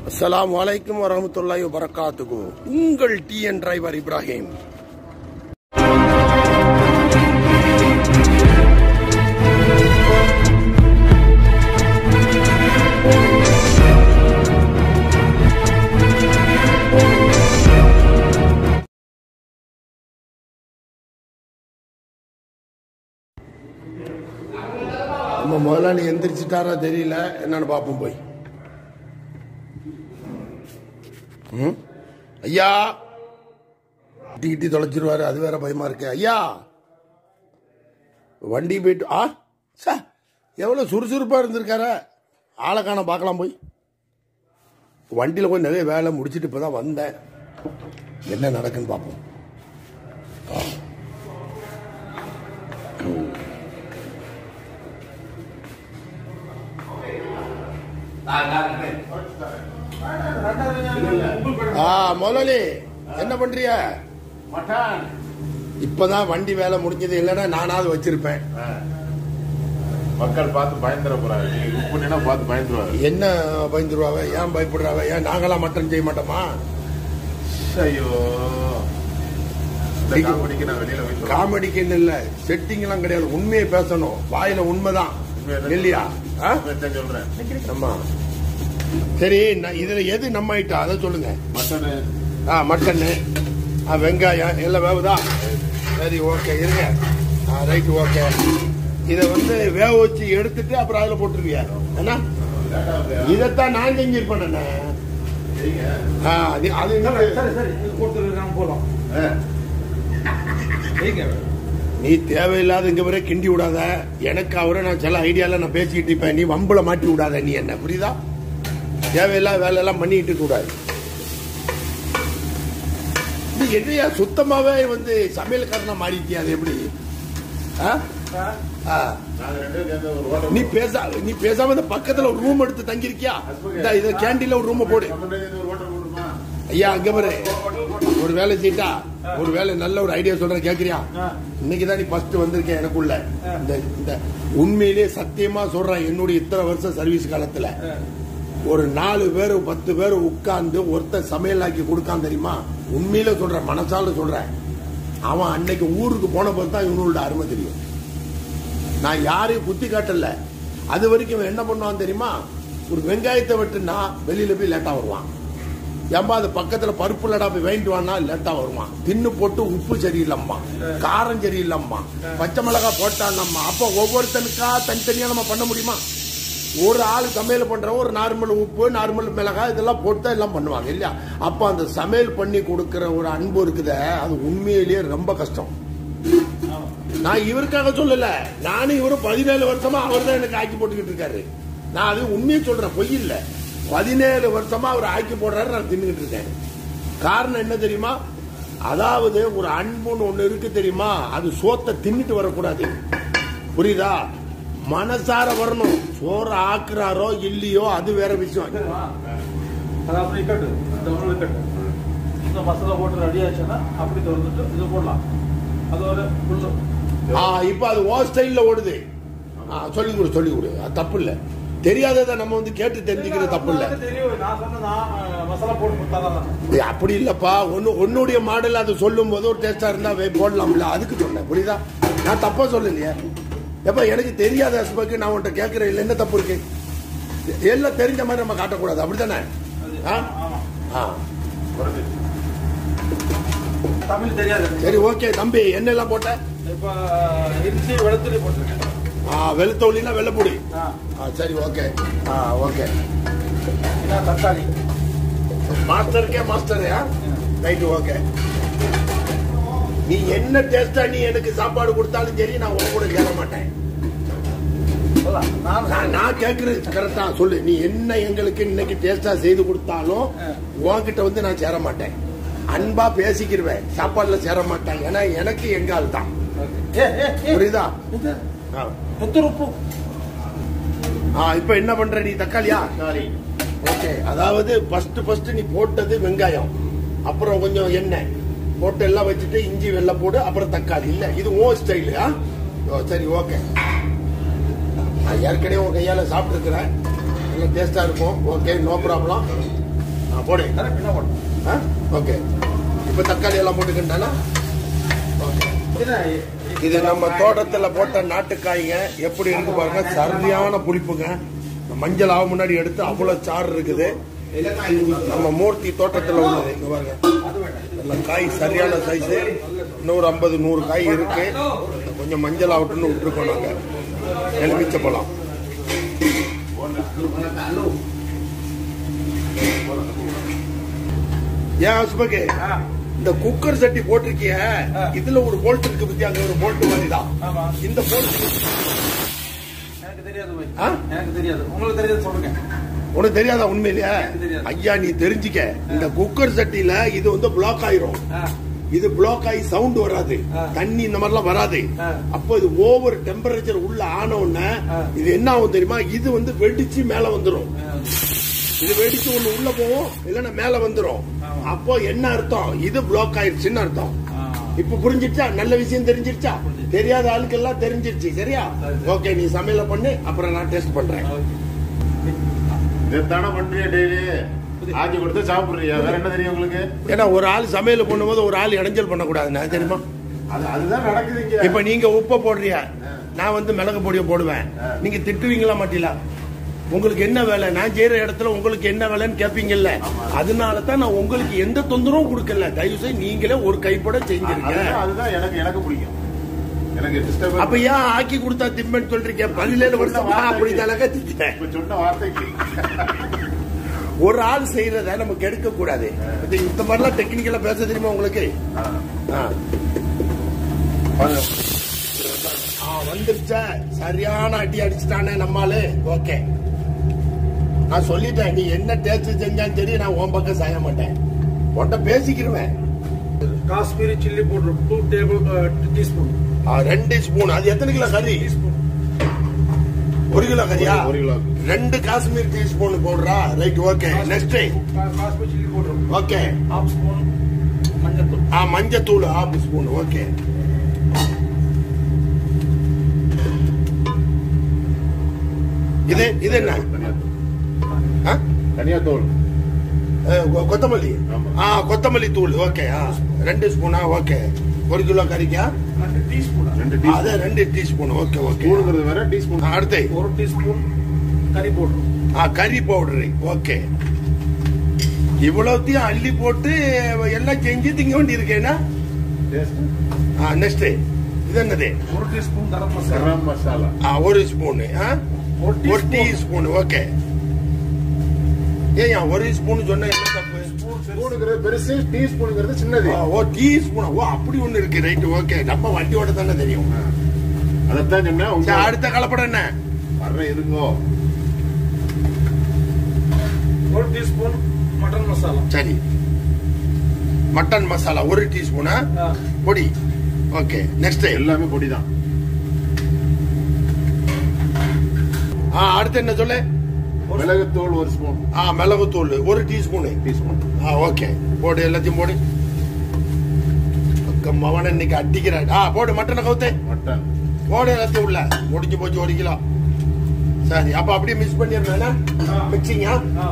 அஸ்ஸலாமு அலைக்கும் வரஹ்மத்துல்லாஹி வபரகாத்துஹு உங்கள் டிஎன் டிரைவர் இப்ராஹிம் நம்ம முதலாளி எந்திரிச்சிட்டாரா தெரியல என்னன்னு பார்ப்போம் போய் ம்? ஐயா கிட்டி கிட்டி தொலைச்சிருவாரு அது வேற பயமா இருக்கு ஐயா வண்டி போயிட்டு ஆ சா எவ்வளவு சுறுசுறுப்பா இருந்திருக்காரு ஆளை காண பார்க்கலாம் போய் வண்டியில் போய் நிறைய வேலை முடிச்சிட்டு இப்பதான் வந்தேன் என்ன நடக்குன்னு பார்ப்போம் ஆ முதலாளி என்ன பண்றிய மட்டான் இப்பதான் வண்டி வேலை முடிஞ்சது இல்லைன்னா நானாவது வச்சிருப்பேன் மக்கள் பார்த்து பயந்துட போறாங்க நீங்க குக் பண்ணினா பார்த்து பயந்துருவாங்க என்ன பயந்துருவாவ ஏன் பயப்படுறாவ ஏன் நாங்களாம் மட்டன் செய்ய மாட்டோமா ஐயோ இந்த காமெடிக்கு நான் வெளியில போய் சொல்றேன். காமெடிக்குன்னு இல்ல செட்டிங் எல்லாம் கிடையாது உண்மையை பேசணும் வாயில உண்மைதான் இல்லையா ஆ? உண்மையைத்தான் சொல்றேன் ஆமா சரி நான் இதுல எது நம்ம ஐட்டம் அதை சொல்லுங்க மட்டனு ஆ மட்டனு ஆ வெங்காயம் எல்லாம் வேவுதா சரி ஓகே இருங்க ஆ ரைட் ஓகே இதை வந்து வேக வச்சு எடுத்துட்டு அப்புறம் அதில் போட்டுருவியா என்ன இதைத்தான் நான் செஞ்சிருப்பேன் அண்ணே. ஆ அது அது சரி சரி சரி இது கொடுத்துருக்காங்க போலாம் ஆ, வைங்க நீ தேவையில்லாத இங்க வரை கிண்டி விடாத எனக்கு அவரை நான் சில ஐடியால நான் பேசிக்கிட்டு இருப்பேன் நீ வம்புல மாட்டி விடாத நீ என்ன புரியுதா தேவையில்லாத வேலை எல்லாம் பண்ணிக்கிட்டு இருக்க கூடாது நீ என்னையா சுத்தமாவே வந்து சமையல்காரனா மாறிட்டியா அது எப்படி ஆ? ஆ. நாங்க ரெண்டு பேரும் சேர்ந்து ஒரு hotel நீ பேச நீ பேசாம இந்த பக்கத்துல ஒரு ரூம் எடுத்து தங்கிருக்கியா இந்த இத கேண்டீன்ல ஒரு ரூம் போடு நம்ம ரெண்டு பேரும் சேர்ந்து ஒரு hotel போட்டுமா? ஐயா அங்க பாரு ஒரு வேலை செய்யிட்டா ஒரு வேலை நல்ல ஒரு ஐடியா சொல்றேன் கேக்குறியா ஆ. இன்னைக்கு தான் நீ ஃபர்ஸ்ட் வந்திருக்க எனக்குள்ள இந்த இந்த உண்மையிலேயே சத்தியமா சொல்றேன் என்னுடைய இத்தனை வருஷம் சர்வீஸ் காலத்துல ஒரு நாலு பேர் பத்து பேர் உட்கார்ந்து ஒருத்தன் சமையல் ஆக்கி கொடுக்கான் தெரியுமா உண்மையில சொல்றேன் மனசால சொல்றேன் அவன் அன்னைக்கு ஊருக்கு போன போது தான் இவனோட அருமை தெரியும் நான் யாரையும் குத்தி காட்டல அது வரைக்கும் இவன் என்ன பண்ணுவான் தெரியுமா ஒரு வெங்காயத்தை வெட்டுனா வெளியில போய் லேட்டா வருவான் ஏம்பா அது பக்கத்துல பருப்பு லடா போய் வாங்கிட்டு வானா லேட்டா வருவான் தின்னு போட்டு உப்பு சரியில்லம்மா காரம் சரியில்லம்மா பச்சை மிளகாய் போட்டானம்மா அப்ப ஒவ்வொருத்தனுக்கா தனித்தனியா நம்ம பண்ண முடியுமா ஒரு ஆள் சமையல் பண்றவன் ஒரு நார்மல் உப்பு நார்மல் மிளகாய் இதெல்லாம் போட்டு எல்லாம் பண்ணுவாங்க இல்லையா அப்ப அந்த சமையல் பண்ணி கொடுக்கிற ஒரு அன்பு இருக்குதே அது உண்மையிலேயே ரொம்ப கஷ்டம் நான் இவருக்காக சொல்லல நானும் இவரும் பதினேழு வருஷமா அவர் தான் எனக்கு ஆக்கி போட்டுக்கிட்டு இருக்காரு நான் அது உண்மையை சொல்றேன் பொய் இல்ல பதினேழு வருஷமா அவர் ஆக்கி போடுறாரு நான் தின்னுகிட்டு இருக்கேன் காரணம் என்ன தெரியுமா அதாவது ஒரு அன்புன்னு ஒண்ணு இருக்கு தெரியுமா அது சோத்தை தின்னுட்டு வரக்கூடாது புரியுதா மனசார வரணும் சோறு ஆக்குறாரோ இல்லையோ அது வேற விஷயம் அது அப்படி இருக்கட்டும் இந்த ஒன்று இருக்கட்டும் இந்த மசாலா போட்டு ரெடி ஆச்சுன்னா அப்படி திறந்துட்டு இது போடலாம் அது ஒரு புல்லு ஆ இப்ப அது ஓ ஸ்டைல்ல ஓடுது ஆ, சொல்லி கொடு சொல்லி கொடு அது தப்பு இல்ல தெரியாததை நம்ம வந்து கேட்டு தெரிஞ்சுக்கிறது தப்பு இல்ல எனக்கு தெரியும் நான் சொன்ன நான் அஹ், மசாலா போட்டு கொடுத்தாதான் ஏய், அப்படி இல்லப்பா ஒன்னு உன்னுடைய மாடல் அது சொல்லும் போது ஒரு டேஸ்டா இருந்தா வே- போடலாம்ல அதுக்கு சொன்னேன் புரியுதா நான் தப்பா சொல்லலையே எப்ப எனக்கு தெரியாத அஸ்பக்கு நான் உன்கிட்ட கேட்கறேன் இல்ல என்ன தப்பு இருக்கு எல்லாம் தெரிஞ்ச மாதிரி நம்ம காட்டக்கூடாது அப்படித்தானே ஆ? ஆமா ஆ. குறைஞ்சு. தமிழ் தெரியாது எனக்கு. சரி ஓகே தம்பி என்னெல்லாம் போட்ட இப்ப இஞ்சி வெளுத்துள்ளி போட்டிருக்கேன் ஆ, வெளுத்தோலினா வெள்ளைப்பூடி ஆ, ஆ, சரி ஓகே ஆ ஓகே என்ன தக்காளி மாஸ்டருக்கே மாஸ்டரையா ரைட் ஓகே நீ என்ன டேஸ்டா நீ எனக்கு சாப்பாடு கொடுத்தாலும் சரி நான் உன் கூட சேர மாட்டேன் சொல்லலாம். நான் நான் நான் கேட்கறது கரெக்டா சொல்லு நீ என்ன எங்களுக்கு இன்னைக்கு டேஸ்டா செய்து கொடுத்தாலும் உன்கிட்ட வந்து நான் சேர மாட்டேன் அன்பா பேசிக்கிருவேன் சாப்பாடுல சேர மாட்டேன் ஏன்னா எனக்கு எங்க ஆள் தான் ஏ, ஏ, ஏ. புரியுதா இது ஆ. புத்தூர் உப்பு ஆ இப்ப என்ன பண்ற நீ தக்காளியா சாரி. ஓகே அதாவது ஃபர்ஸ்ட் ஃபர்ஸ்ட் நீ போட்டது வெங்காயம் அப்புறம் கொஞ்சம் எண்ணெய் போட்டு எல்லாம் வச்சுட்டு இஞ்சி வெள்ளை போடு அப்புறம் தக்காளி இல்ல இது ஓ ஸ்டைலு ஆ ஓ சரி ஓகே நான் ஏற்கனவே உன் கையால சாப்பிட்டுருக்கிறேன் நல்ல டேஸ்டா இருக்கும் ஓகே நோ ப்ராப்ளம் ஆ, போடு கரெக்ட் என்ன போடணும் ஓகே இப்போ தக்காளி எல்லாம் போட்டுக்கிட்டானா ஓகே இது நம்ம தோட்டத்துல போட்ட நாட்டுக்காய்ங்க எப்படி இருக்கு பாருங்க சரியான புளிப்புங்க மஞ்சள் ஆக முன்னாடி எடுத்து அவ்வளவு சாறு இருக்குது நம்ம மூர்த்தி தோட்டத்துல உள்ளது இங்க பாருங்க எல்லாம் காய் சரியான சைஸ் நூறு ஐம்பது நூறு காய் இருக்கு கொஞ்சம் மஞ்சள் ஆகட்டும்னு விட்டுருக்கோம் நாங்க எலுமிச்சை பழம் ஏன் அசுபகே இந்த குக்கர் சட்டி போட்டிருக்கிய இதுல ஒரு போல்ட் இருக்கு பத்தி அங்க ஒரு போல்ட் மாதிரி தான் ஆமா. இந்த போல்ட் எனக்கு தெரியாது பாய். ஆ? எனக்கு தெரியாது உங்களுக்கு தெரியாது சொல்லுங்க உனக்கு தெரியாதா உண்மையிலேயே எனக்கு தெரியாது. ஐயா நீ தெரிஞ்சுக்க இந்த குக்கர் சட்டில இது வந்து பிளாக் ஆயிரும் ஆ, இது பிளாக் ஆகி சவுண்ட் வராது ஆ. தண்ணி இந்த மாதிரிலாம் வராது ஆ. அப்போ இது ஓவர் டெம்பரேச்சர் உள்ள ஆன உடனே ஆ. இது என்ன ஆகும் தெரியுமா இது வந்து வெடிச்சு மேல வந்துரும் ஆ, இது வெடிச்சு ஒண்ணு உள்ள போகும் இல்லைன்னா மேல வந்துரும் ஆமா. அப்போ என்ன அர்த்தம் இது பிளாக் ஆயிடுச்சுன்னு அர்த்தம் ஆ. இப்ப புரிஞ்சிருச்சா நல்ல விஷயம் தெரிஞ்சிருச்சா புரிஞ்சிருச்சு. தெரியாத ஆளுக்கெல்லாம் தெரிஞ்சிருச்சு சரியா சரி, சரி. ஓகே நீ சமையல பண்ணு அப்புறம் நான் டெஸ்ட் பண்றேன் இதைத்தானே பண்றியா டெய்லி ஆக்கி கொடுத்து சாப்பிடுறியா வேற என்ன தெரியும் உங்களுக்கு ஏன்னா ஒரு ஆள் சமையல் பண்ணும்போது ஒரு ஆள் இடைஞ்சல் பண்ணக்கூடாதுண்ணா தெரியுமா அது அதுதான் நடக்குது இங்க இப்ப நீங்க உப்பை போடுறியா நான் வந்து மிளகு பொடியை போடுவேன் ஆ. நீங்க திட்டுவீங்களா மாட்டீங்களா உங்களுக்கு என்ன வேலை நான் செய்யற இடத்துல உங்களுக்கு என்ன வேலைன்னு கேட்பீங்கல்ல ஆமா. அதனால தான் நான் உங்களுக்கு எந்த தொந்தரவும் கொடுக்கல தயவு செய்து நீங்களே ஒரு கைப்பட செஞ்சிருக்க அதுதான் அதுதான் எனக்கு எனக்கு பிடிக்கும் எனக்கு டிஸ்டர்ப் அப்ப ஏன் ஆக்கி கொடுத்தா திம்பன்னு சொல்றீங்க பதினேழு வருஷம் அப்படி தானங்க திட்டேன் இப்ப சொன்ன வார்த்தைக்கு ஒரு ஆள் செய்யறத நம்ம கெடுக்க கூடாது இது இந்த மாதிரிலாம் டெக்னிக்கலா பேச தெரியுமா உங்களுக்கு ஆ. ஆ. பாருங்க. ஆ, வந்துருச்சா சரியான அடி அடிச்சுட்டானே நம்மாலு ஓகே நான் சொல்லிட்டேன் நீ என்ன டேஸ்ட் செஞ்சாலும் சரி நான் உன் பக்கம் செய்ய மாட்டேன் உன்கிட்ட பேசிக்கிருவேன் Kashmiri chilli powder two table teaspoon ஆ, ரெண்டு ஸ்பூன் அது எத்தனை கிலோ கறி டீஸ்பூன் ஒரு கிலோ கறியா ஒரு கிலோ. ரெண்டு காஷ்மீர் டீ ஸ்பூன் போடுறா right okay next Kashmir chilli powder okay half spoon மஞ்சள் ஆ மஞ்சத்தூள் ஹாஃப் ஸ்பூன் ஓகே இது இது என்ன ஆ? தனியா தோல் அஹ், கொ- கொத்தமல்லி ஆமா. ஆ கொத்தமல்லி தூள் ஓகே ஆ ரெண்டு ஸ்பூனா ஓகே ஒரு கிலோ கறிக்கா ரெண்டு டீஸ்பூன் ரெண்டு ஆ, டீஸ்பூன் அது ரெண்டு டீஸ்பூன் ஓகே ஓகே ஸ்பூனுங்கிறது வேற டீஸ்பூன் ஆ, அடுத்து ஒரு டீஸ்பூன் கறி பவுடர் ஆ கறி பவுடரு ஓகே இவ்வளவுத்தையும் அள்ளி போட்டு எல்லாம் செஞ்சு திங்க வேண்டி இருக்கேன்னா டேஸ்ட் ஆ நெக்ஸ்ட் இது என்னது ஒரு டீஸ்பூன் கரம் மசாலா கரம் மசாலா ஆ ஒரு ஸ்பூனு ஆ ஒரு ஒரு டீ டீஸ்பூன் ஸ்பூன் ஓகே ஏன் ஒரு ஸ்பூன் சொன்னா என்ன தப்பு ஸ்பூனுங்கிறது பெருசு டீஸ்பூனுங்கிறது சின்னது ஆ, ஓ டீ ஸ்பூன் ஓ அப்படி ஒண்ணு இருக்கு ரைட் ஓகே நம்ம வண்டி ஓட்ட தானே தெரியும் ஆ. அதைத்தான் சொன்னேன் உங்க சரி, அடுத்த கலப்படம் என்ன வர்ற இருங்கோ ஒரு டீஸ்பூன் மட்டன் மசாலா சரி மட்டன் மசாலா ஒரு டீஸ்பூனா ஆ, பொடி ஓகே நெக்ஸ்ட் எல்லாமே பொடிதான் ஆ அடுத்து என்ன சொல்லு மிளகுத்தூள் ஒரு ஸ்பூன் ஆ மிளகுத்தூள் ஒரு டீஸ்பூனு டீஸ்பூன் ஆ ஓகே போடு எல்லாத்தையும் போடு பக்கம் மவன இன்னைக்கு அடிக்கிறான் ஆ போடு மட்டனை கவுத்து மட்டன் போடு எல்லாத்தையும் உள்ள முடிஞ்சு போச்சு ஒரு கிலோ சரி அப்ப அப்படியே மிக்ஸ் பண்ணிடுறேன் ஆ. மிக்சிங்கா ஆ,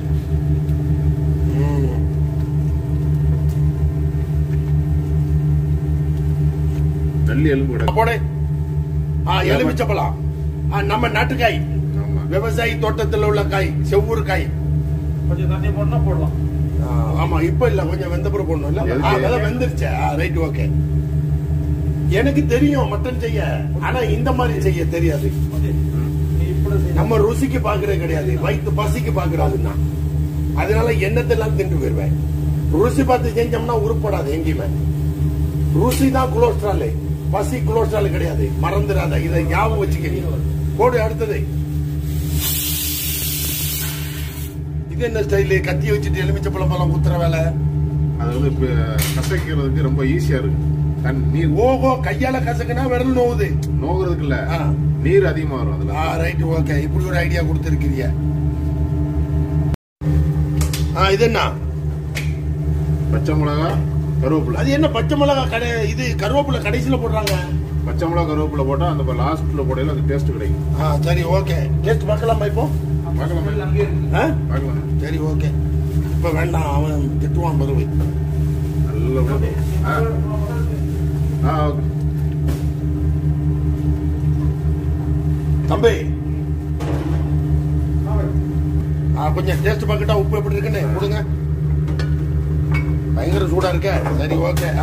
நல்லி எலும்பு கூட போடு ஆ எலுமிச்சப்பழம் ஆ நம்ம நாட்டுக்காய் ஆமா விவசாயி தோட்டத்தில் உள்ள காய் செவ்வூர் காய் கொஞ்சம் தண்ணி போடனா போடலாம் ஆ, ஆமா இப்ப இல்ல கொஞ்சம் வெந்தப்புறம் போடணும் இல்ல எதுக்கு? ஆ, அதெல்லாம் வெந்துருச்சு ரைட் ஓகே எனக்கு தெரியும் மட்டன் செய்ய ஆனா இந்த மாதிரி செய்ய தெரியாது நீ இப்படி செய்யணும். நம்ம ருசிக்கு பாக்குறது கிடையாது வயிற்று பசிக்கு பாக்குறாதுன்னா அதனால எண்ணத்தெல்லாம் தின்று போயிருவேன் ருசி பார்த்து செஞ்சோம்னா உருப்படாது எங்கேயுமே ருசி தான் கொலஸ்ட்ரால் பசி கொலஸ்ட்ரால் கிடையாது மறந்துடாத இதை ஞாபகம் வச்சுக்கிறீங்க போடு அடுத்தது இது என்ன ஸ்டைலு கத்தி வச்சுட்டு எலுமிச்சை பழம் பழம் குத்துற வேலை அது வந்து இப்ப கசக்கிறதுக்கு ரொம்ப ஈஸியா இருக்கு தன் நீர் ஓஹோ கையால கசக்குனா விரல் நோவுது நோகிறதுக்கு இல்ல ஆ. நீர் அதிகமா வரும் அதுல ஆ ரைட் ஓகே இப்படி ஒரு ஐடியா கொடுத்துருக்கீங்க ஆ இது என்ன பச்சை மிளகா கருவேப்பிலை அது என்ன பச்சை மிளகா கடை இது கருவேப்பிலை கடைசியில போடுறாங்க பச்சை மிளகா கருவேப்பிலை போட்டா அந்த லாஸ்ட்ல போடையில அது டேஸ்ட் கிடைக்கும் ஆ சரி ஓகே டேஸ்ட் பார்க்கலாமா இப்போ பார்க்கலாமா அங்கே இருக்கு. ஆ பார்க்கலாம் சரி ஓகே இப்ப வேண்டாம் அவன் திட்டுவான் பருவை நல்ல உணவு. ஆ ஆ ஓகே தம்பி ஆ, கொஞ்சம் டேஸ்ட் பார்க்கட்டா உப்பு எப்படி இருக்குன்னு கொடுங்க பயங்கர சூடா இருக்க சரி ஓகே ஆ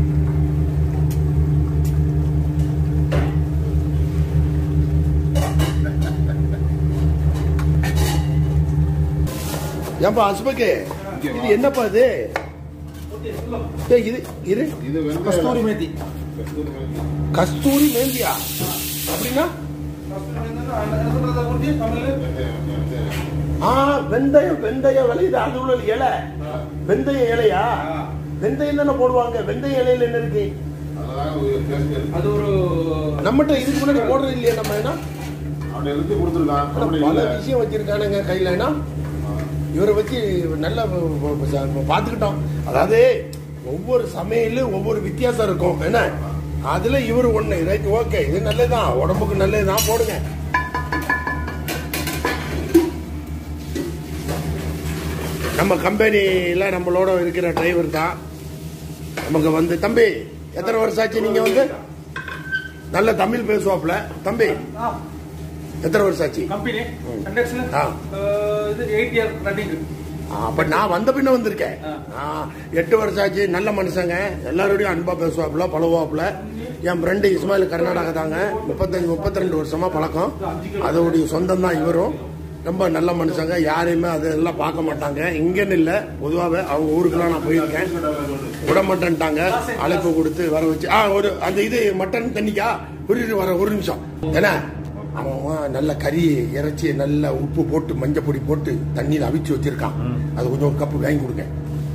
ஏன்பா அஸ்பக்கு இது என்னப்பா இது ஏய், இது இது இது வந்து கஸ்தூரி மேத்தி கஸ்தூரி மேத்தி. கஸ்தூரி மேந்தியா அப்படின்னா ஆ வெந்தயம் வெந்தயம் விளையுது அது உள்ள இலை வெந்தய இலையா வெந்தயம் தானே போடுவாங்க வெந்தய இலையில என்ன இருக்கு அதெல்லாம் ஒரு taste இருக்கு. அது ஒரு நம்மகிட்ட இதுக்கு முன்னாடி போடுறது இல்லையா நம்ம என்ன அவனை எழுதி கொடுத்துருக்கான் ஆனா அப்படி பல இல்லை. விஷயம் வச்சிருக்கானுங்க கையில என்ன இவரை வச்சு நல்லா பார்த்துக்கிட்டோம் அதாவது ஒவ்வொரு சமையலும் ஒவ்வொரு வித்தியாசம் இருக்கும் என்ன அதுல இவர் ஒண்ணு ரைட் ஓகே இது நல்லதுதான் உடம்புக்கு நல்லதுதான் போடுங்க நம்ம கம்பெனில நம்மளோட இருக்கிற டிரைவர் தான் நமக்கு வந்து தம்பி எத்தனை வருஷம் ஆச்சு நீங்க வந்து நல்ல தமிழ் பேசுவாப்ல தம்பி எத்தனை வருஷம் ஆச்சு கம்பெனி கண்டக்ஷன் ஆ. இது எயிட் இயர் ரன்னிங் ஆ, அப்ப நான் வந்த பின்ன வந்திருக்கேன் ஆ. ஆ, எட்டு வருஷம் ஆச்சு நல்ல மனுஷங்க எல்லாரோடையும் அன்பா பேசுவாப்புல பழகுவாப்புல என் ஃப்ரெண்டு இஸ்மாயில் கர்நாடகா தாங்க முப்பத்தஞ்சு முப்பத்தி ரெண்டு வருஷமா பழக்கம் அதோடைய சொந்தம் தான் இவரும் ரொம்ப நல்ல மனுஷங்க யாரையுமே அதெல்லாம் பார்க்க மாட்டாங்க இங்கன்னு இல்லை பொதுவாகவே அவங்க ஊருக்குலாம் நான் போயிருக்கேன் விட மாட்டேன்ட்டாங்க அழைப்பு கொடுத்து வர வச்சு ஆ ஒரு அந்த இது மட்டன் தண்ணிக்கா புரியுது வர ஒரு நிமிஷம் என்ன அவன் அவன் நல்ல கறி இறைச்சி நல்ல உப்பு போட்டு மஞ்சள் பொடி போட்டு தண்ணியில் அவிச்சு வச்சிருக்கான் அது கொஞ்சம் ஒரு கப்பு வாங்கி கொடுங்க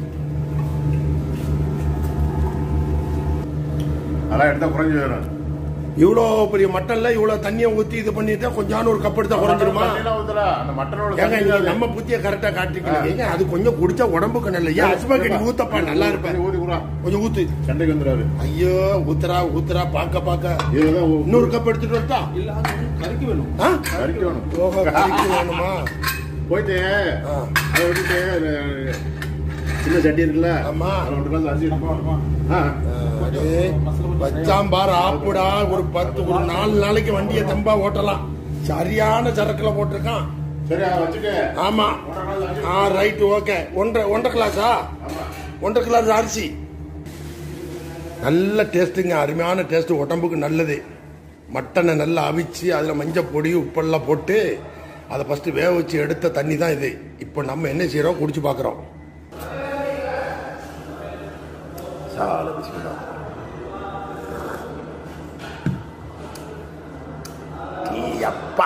அதெல்லாம் எடுத்தா குறைஞ்சு வரும் இவ்வளோ பெரிய மட்டன்ல இவ்வளோ தண்ணியை ஊற்றி இது பண்ணிட்டா கொஞ்சம் ஒரு கப் எடுத்தா குறைஞ்சிருமா தண்ணிலாம் ஊத்தல, அந்த மட்டனோட ஏங்க தண்ணி நீங்க தான் நம்ம புத்திய கரெக்டா காட்டிக்கிறீங்க அது கொஞ்சம் குடிச்சா உடம்புக்கு நல்ல ஏன் அசுபாக்கு நீ ஊத்தப்பா நல்லா இருப்பேன் ஊத்தி ஊத்தி ஊறா. கொஞ்சம் ஊத்து சண்டைக்கு வந்துடாரு ஐயோ ஊத்துறா ஊத்துறா பாக்க பாக்க இதுதான் ஊ- இன்னொரு கப் எடுத்துட்டு வரட்டா இல்ல அது வந்து கறிக்கு வேணும் ஆ? கறிக்கு வேணும் ஓஹோ கறிக்கு வேணுமா போயிட்டு ஆ. அதை விட்டுட்டு அது சின்ன சட்டி இருக்குல்ல ஆமா. அதை விட்டு வந்து அரிசி எடுப்போம் ஆ அடே, வச்சாம்பார் ஆப்புடா ஒரு பத்து ஒரு நாலு நாளைக்கு வண்டியை தெம்பா ஓட்டலாம் சரியான சரக்குல போட்டிருக்கான் சரி அதை வச்சுட்டு ஆமா ஆ ரைட் ஓகே ஒன்றரை ஒன்றரை கிளாஸா ஒன்றரை கிளாஸ் அரிசி நல்ல டேஸ்ட்டுங்க அருமையான டேஸ்ட் உடம்புக்கு நல்லது மட்டனை நல்லா அவிச்சு அதில் மஞ்சள் பொடி உப்பெல்லாம் போட்டு அதை ஃபஸ்ட்டு வேக வச்சு எடுத்த தண்ணி தான் இது இப்போ நம்ம என்ன செய்கிறோம் குடிச்சு பார்க்குறோம் சால பிஸ்மில்லா. டீ அப்பா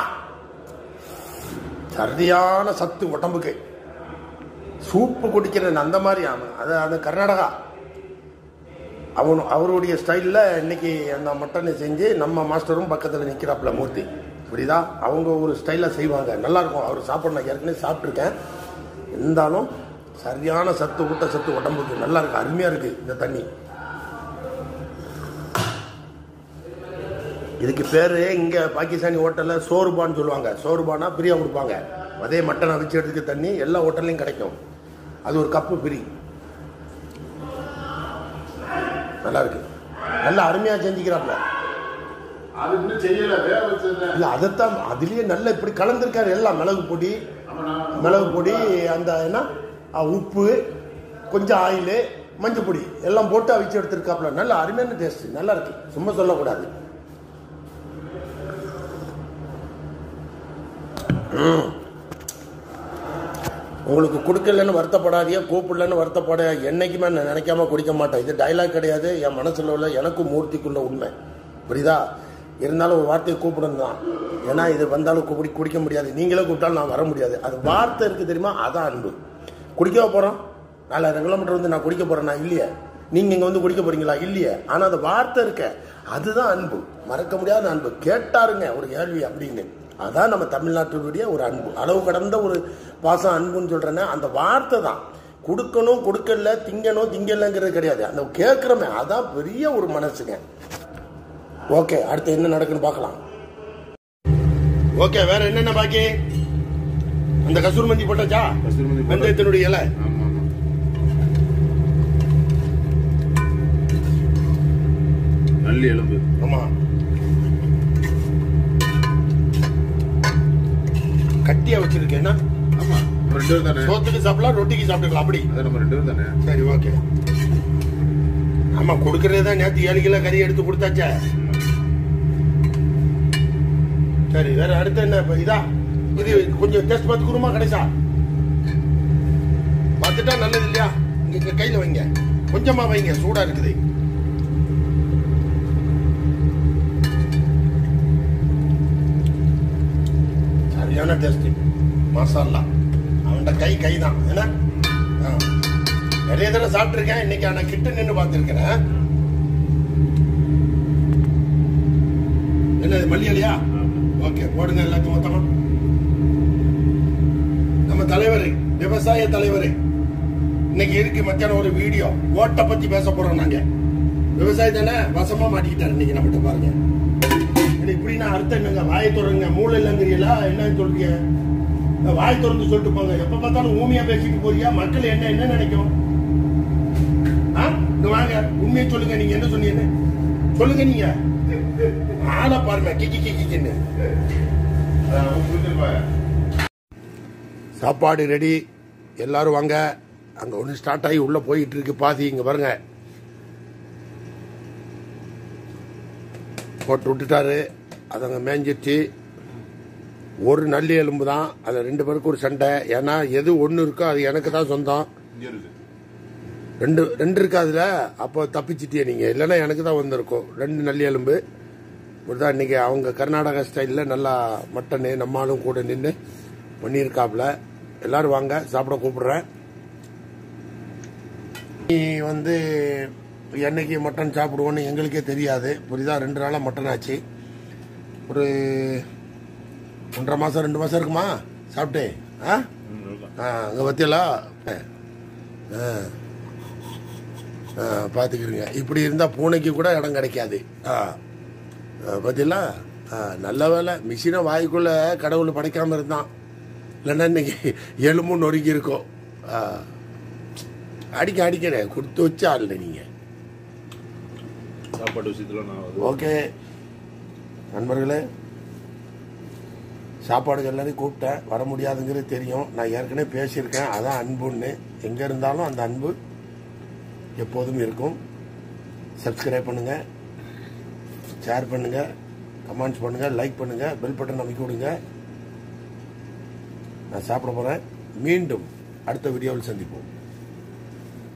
சரியான சத்து உடம்புக்கு சூப்பு குடிக்கிற அந்த மாதிரி அவன் அது அது கர்நாடகா அவன் அவருடைய ஸ்டைலில் இன்னைக்கு அந்த மட்டனை செஞ்சு நம்ம மாஸ்டரும் பக்கத்தில் நிற்கிறாப்புல மூர்த்தி புரியுதா அவங்க ஒரு ஸ்டைலில் செய்வாங்க நல்லா இருக்கும் அவர் சாப்பிட நான் ஏற்கனவே சாப்பிட்ருக்கேன் இருந்தாலும் சரியான சத்து ஊட்ட சத்து உடம்புக்கு நல்லா இருக்கு அருமையாக இருக்கு இந்த தண்ணி இதுக்கு பேர் இங்கே பாகிஸ்தானி ஹோட்டலில் சோறுபான்னு சொல்லுவாங்க சோறுபானா ஃப்ரீயாக கொடுப்பாங்க அதே மட்டன் அவிச்சு எடுத்துக்க தண்ணி எல்லா ஹோட்டல்லையும் கிடைக்கும் அது ஒரு கப்பு ஃப்ரீ நல்லா இருக்கு நல்லா அருமையாக செஞ்சுக்கிறாப்ல அது இன்னும் செய்யல வேக வச்சது இல்லை அதைத்தான் அதுலேயே நல்லா இப்படி கலந்துருக்காரு எல்லாம் மிளகு பொடி மிளகு பொடி அந்த என்ன ஆ, உப்பு கொஞ்சம் ஆயில் மஞ்சள் பொடி எல்லாம் போட்டு அவிச்சு எடுத்துருக்காப்புல நல்ல அருமையான டேஸ்ட் நல்லா இருக்கு சும்மா சொல்லக்கூடாது ம். உங்களுக்கு கொடுக்கலன்னு வருத்தப்படாதீங்க கூப்பிடலன்னு வருத்தப்பட என்னைக்குமே நான் நினைக்காம குடிக்க மாட்டேன் இது டைலாக் கிடையாது என் மனசுல உள்ள எனக்கும் மூர்த்திக்குள்ள உண்மை புரியுதா இருந்தாலும் ஒரு வார்த்தையை கூப்பிடணும் தான் ஏன்னா இது வந்தாலும் குடி குடிக்க முடியாது நீங்களே கூப்பிட்டாலும் நான் வர முடியாது அது வார்த்தை இருக்கு தெரியுமா அதான் அன்பு குடிக்க போறோம் நாலாயிரம் கிலோமீட்டர் வந்து நான் குடிக்க போறேன் நான் இல்லையே நீங்க இங்க வந்து குடிக்க போறீங்களா இல்லையே ஆனா அந்த வார்த்தை இருக்க அதுதான் அன்பு மறக்க முடியாத அன்பு கேட்டாருங்க ஒரு கேள்வி அப்படின்னு அதான் நம்ம தமிழ்நாட்டினுடைய ஒரு அன்பு அளவு கடந்த ஒரு பாசம் அன்புன்னு சொல்றேன்னா அந்த வார்த்தை தான் கொடுக்கணும் கொடுக்கல திங்கணும் திங்கலங்கிறது கிடையாது அந்த கேட்குறமே அதான் பெரிய ஒரு மனசுங்க ஓகே அடுத்து என்ன நடக்குன்னு பார்க்கலாம் ஓகே வேற என்னென்ன பாக்கி இந்த கசூர் மந்தி போட்டாச்சா கஸ்தூரி மந்தி போட்டா- வெந்தயத்தினுடைய இலை ஆமா ஆமா நல்லி எலும்பு ஆமா கட்டியா வச்சிருக்கேன்னா ஆமா நம்ம ரெண்டு பேரும் தானே சோத்துக்கு சாப்பிடலாம் ரொட்டிக்கு சாப்பிட்டுக்கலாம் அப்படி அது நம்ம ரெண்டு பேரும் தானே சரி ஓகே ஆமா கொடுக்கறதே தான் நேத்து ஏழு கிலோ கறி எடுத்து கொடுத்தாச்சே சரி வேற அடுத்து என்ன இப்ப இதா இது கொஞ்சம் டெஸ்ட் பார்த்து குருமா கிடைச்சா பார்த்துட்டா நல்லது இல்லையா இங்க இங்க கையில வைங்க கொஞ்சமா வைங்க சூடா இருக்குது சரியான டேஸ்ட் மசாலா அவன்கிட்ட கை கை தான் என்ன ஆ. நிறைய தடவை சாப்பிட்டுருக்கேன் இன்னைக்கு ஆனா கிட்ட நின்று பார்த்துருக்கிறேன் என்னது மல்லியலையா ஓகே போடுங்க எல்லாத்தையும் மொத்தமா நம்ம தலைவர் விவசாய தலைவர் இன்னைக்கு இருக்கு மத்தியானம் ஒரு வீடியோ ஓட்டை பத்தி பேச போறோம் நாங்க விவசாயி தானே வசமா மாட்டிக்கிட்டாரு இன்னைக்கு நம்மகிட்ட பாருங்க இது இப்படின்னா அர்த்தம் என்னங்க வாயை திறங்க மூளை இல்லைங்கிறீங்களா என்னன்னு சொல்றீங்க வாய் திறந்து சொல்லிட்டு போங்க எப்ப பார்த்தாலும் ஊமையா பேசிட்டு போறியா மக்கள் என்ன என்ன நினைக்கும் ஆ? இங்க வாங்க உண்மையை சொல்லுங்க நீங்க என்ன சொன்னீங்க சொல்லுங்க நீங்க ஆளை பாருங்க கிக்கி கிக்கின்னு சாப்பாடு ரெடி எல்லாரும் வாங்க அங்க ஒண்ணு ஸ்டார்ட் ஆகி உள்ள போயிட்டு இருக்கு பாதி இங்க பாருங்க போட்டு விட்டுட்டாரு அது அங்க மேஞ்சிச்சு ஒரு நல்லி எலும்பு தான் அது ரெண்டு பேருக்கு ஒரு சண்டை ஏன்னா எது ஒன்று இருக்கோ அது எனக்கு தான் சொந்தம் இங்க இருக்கு ரெண்டு ரெண்டு இருக்கு அதுல அப்போ தப்பிச்சிட்டியே நீங்க இல்லைன்னா எனக்கு தான் வந்திருக்கும் ரெண்டு நல்லி எலும்பு இப்படிதான் இன்னைக்கு அவங்க கர்நாடகா ஸ்டைலில் நல்லா மட்டனு நம்மளும் கூட நின்று பண்ணியிருக்காப்புல எல்லாரும் வாங்க சாப்பிட கூப்பிடுறேன் நீ வந்து என்னைக்கு மட்டன் சாப்பிடுவோன்னு எங்களுக்கே தெரியாது புரியுதா ரெண்டு நாளாக மட்டன் ஆச்சு ஒரு ஒன்றரை மாதம் ரெண்டு மாதம் இருக்குமா சாப்பிட்டு ஆ ம், அவ்வளவுதான். ஆ அங்கே பற்றியலா ஆ ஆ பார்த்துக்கிறீங்க இப்படி இருந்தால் பூனைக்கு கூட இடம் கிடைக்காது ஆ பார்த்தீங்களா ஆ நல்ல வேலை மிஷினை வாய்க்குள்ளே கடவுள் படைக்காமல் இருந்தான் இல்லைன்னா இன்னைக்கு எலும்பு நொறுக்கி இருக்கும் ஆ அடிக்க அடிக்கணே கொடுத்து வச்சா இல்லை நீங்கள் சாப்பாடு விஷயத்துல நான் வந்து ஓகே நண்பர்களே சாப்பாடுக்கு எல்லாரையும் கூப்பிட்டேன் வர முடியாதுங்கிறது தெரியும் நான் ஏற்கனவே பேசியிருக்கேன் அதான் அன்புன்னு எங்கே இருந்தாலும் அந்த அன்பு எப்போதும் இருக்கும் சப்ஸ்கிரைப் பண்ணுங்க ஷேர் பண்ணுங்க கமெண்ட்ஸ் பண்ணுங்க லைக் பண்ணுங்க பெல் பட்டன் அமைக்க விடுங்க நான் சாப்பிட போறேன் மீண்டும் அடுத்த வீடியோவில் சந்திப்போம்